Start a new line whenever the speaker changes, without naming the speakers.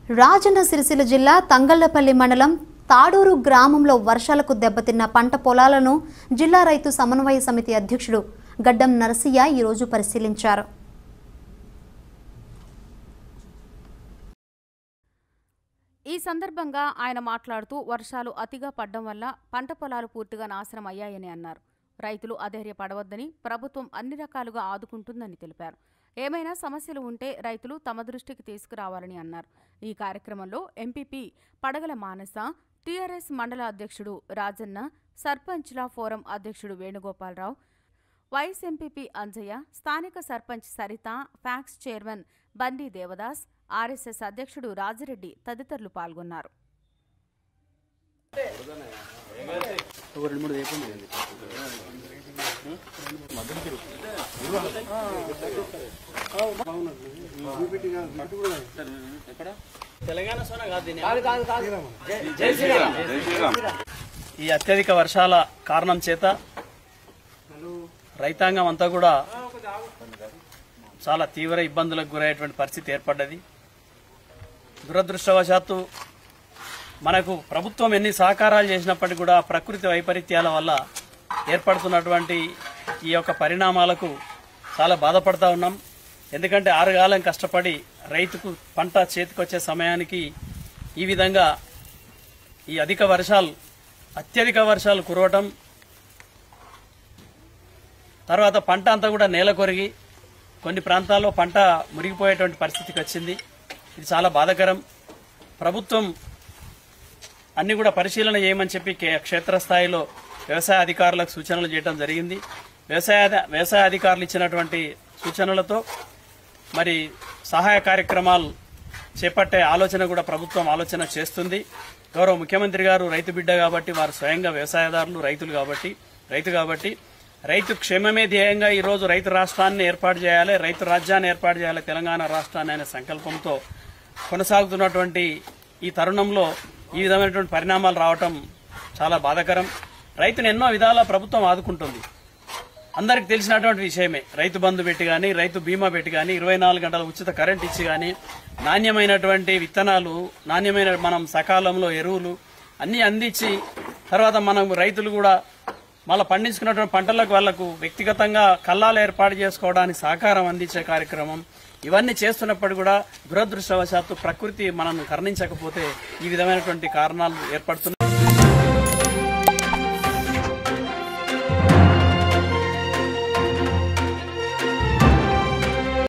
రాజన్న సిరిసిల్ల జిల్లా తంగళ్లపల్లి మండలం తాడూరు గ్రామంలో వర్షాలకు దెబ్బతిన్న పంట పొలాలను జిల్లా రైతు సమన్వయ సమితి అధ్యక్షుడు గడ్డం నరసయ్య ఈరోజు పరిశీలించారు
ఈ సందర్భంగా ఆయన మాట్లాడుతూ వర్షాలు అతిగా పడ్డం వల్ల పంట పొలాలు పూర్తిగా నాశనం అయ్యాయని అన్నారు రైతులు అధైర్యపడవద్దని ప్రభుత్వం అన్ని రకాలుగా ఆదుకుంటుందని తెలిపారు ఏమైనా సమస్యలు ఉంటే రైతులు తమ దృష్టికి తీసుకురావాలని అన్నారు ఈ కార్యక్రమంలో ఎంపీపీ పడగల మానస టీఆర్ఎస్ మండల అధ్యక్షుడు రాజన్న సర్పంచ్ల ఫోరం అధ్యక్షుడు వేణుగోపాలరావు వైస్ ఎంపీపీ అంజయ్య స్థానిక సర్పంచ్ సరిత ఫ్యాక్స్ చైర్మన్ బండి దేవదాస్ ఆర్ఎస్ఎస్ అధ్యక్షుడు రాజిరెడ్డి తదితరులు పాల్గొన్నారు
ఒక రెండు మూడు అయిపోయింది తెలంగాణ సోనా కాదు దీన్ని. జై శ్రీరామ్. ఈ అత్యధిక వర్షాల కారణం చేత రైతాంగం అంతా కూడా చాలా తీవ్ర ఇబ్బందులకు గురయ్యేటువంటి పరిస్థితి ఏర్పడ్డది దురదృష్టవశాత్తు మనకు ప్రభుత్వం ఎన్ని సహకారాలు చేసినప్పటికీ కూడా ప్రకృతి వైపరీత్యాల వల్ల ఏర్పడుతున్నటువంటి ఈ యొక్క పరిణామాలకు చాలా బాధపడతా ఉన్నాం ఎందుకంటే ఆరుగాలం కష్టపడి రైతుకు పంట చేతికొచ్చే సమయానికి ఈ విధంగా ఈ అధిక వర్షాలు అత్యధిక వర్షాలు కురవటం తర్వాత పంట అంతా కూడా నేల కొరిగి కొన్ని ప్రాంతాల్లో పంట మురిగిపోయేటువంటి పరిస్థితికి వచ్చింది ఇది చాలా బాధాకరం ప్రభుత్వం అన్ని కూడా పరిశీలన చేయమని చెప్పి కే- క్షేత్రస్థాయిలో వ్యవసాయ అధికారులకు సూచనలు చేయడం జరిగింది వ్యవసాయ వ్యవసాయ అధికారులు ఇచ్చినటువంటి సూచనలతో మరి సహాయ కార్యక్రమాలు చేపట్టే ఆలోచన కూడా ప్రభుత్వం ఆలోచన చేస్తుంది గౌరవ ముఖ్యమంత్రి గారు రైతు బిడ్డ కాబట్టి వారు స్వయంగా వ్యవసాయదారులు రైతులు కాబట్టి రైతు కాబట్టి రైతు క్షేమమే ధ్యేయంగా ఈ రోజు రైతు రాష్ట్రాన్ని ఏర్పాటు చేయాలి రైతు రాజ్యాన్ని ఏర్పాటు చేయాలి తెలంగాణ రాష్ట్రాన్ని అనే సంకల్పంతో కొనసాగుతున్నటువంటి ఈ తరుణంలో ఈ విధమైనటువంటి పరిణామాలు రావటం చాలా బాధాకరం రైతును ఎన్నో విధాల ప్రభుత్వం ఆదుకుంటుంది అందరికి తెలిసినటువంటి విషయమే రైతు బంధు పెట్టి కానీ రైతు బీమా పెట్టి కానీ ఇరవై నాలుగు గంటల ఉచిత కరెంట్ ఇచ్చి కానీ నాణ్యమైనటువంటి విత్తనాలు నాణ్యమైన మనం సకాలంలో ఎరువులు అన్నీ అందించి తర్వాత మనం రైతులు కూడా మళ్ళీ పండించుకున్నటువంటి పంటలకు వాళ్లకు వ్యక్తిగతంగా కల్లాలు ఏర్పాటు చేసుకోవడానికి సహకారం అందించే కార్యక్రమం ఇవన్నీ చేస్తున్నప్పుడు కూడా దురదృష్టవశాత్తు ప్రకృతి మనం కరుణించకపోతే ఈ విధమైనటువంటి కారణాలు ఏర్పడుతున్నాయి